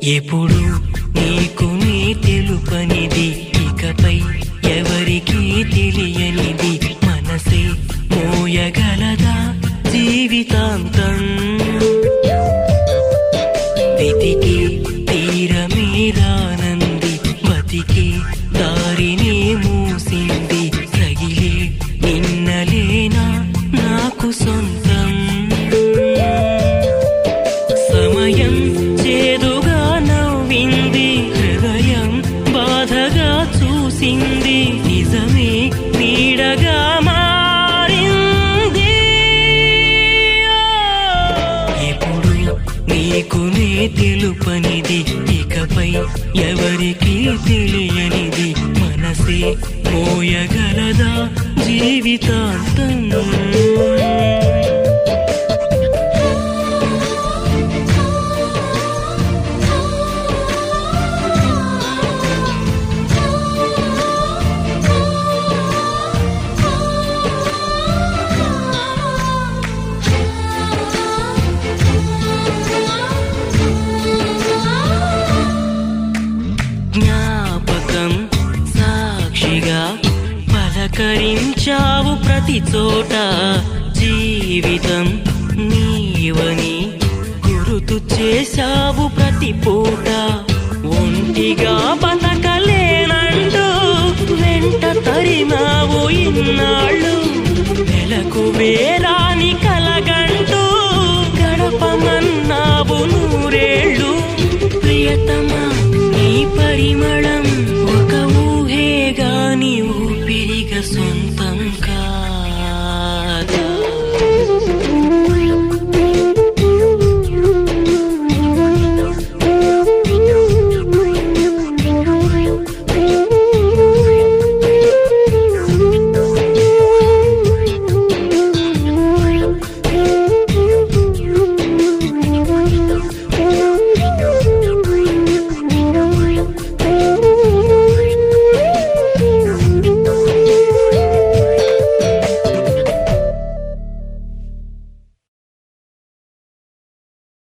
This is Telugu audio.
ఎప్పుడు నీకు నీ తెలుపనిది ఇకపై ఎవరికీ తెలియనిది మనసే మోయగలదా జీవితాంతం వెతికి తీరమే రానంది బతికి దారినే మూసింది రగిలే నిన్నలేనా నాకు సొంతం సమయం చేదుగా నవ్వింది హృదయం బాధగా చూసింది నిజమే నీడగా మారింది ఎప్పుడు నీకు నే తెలుపనిది ఇకపై ఎవరికీ తెలియనిది మనసే మోయగలదా జీవితాంతం జ్ఞాపకం సాక్షిగా పలకరించావు ప్రతి చోట జీవితం నీవని గురుతు చేశావు ప్రతి పూట ఒంటిగా బతకలేనంటూ వెంట తరిమావు ఇన్నాళ్ళు నెలకు వేరాని కలగంటూ గడపమన్నావు నూరేళ్ళు ప్రియతమా నీ పరిమళ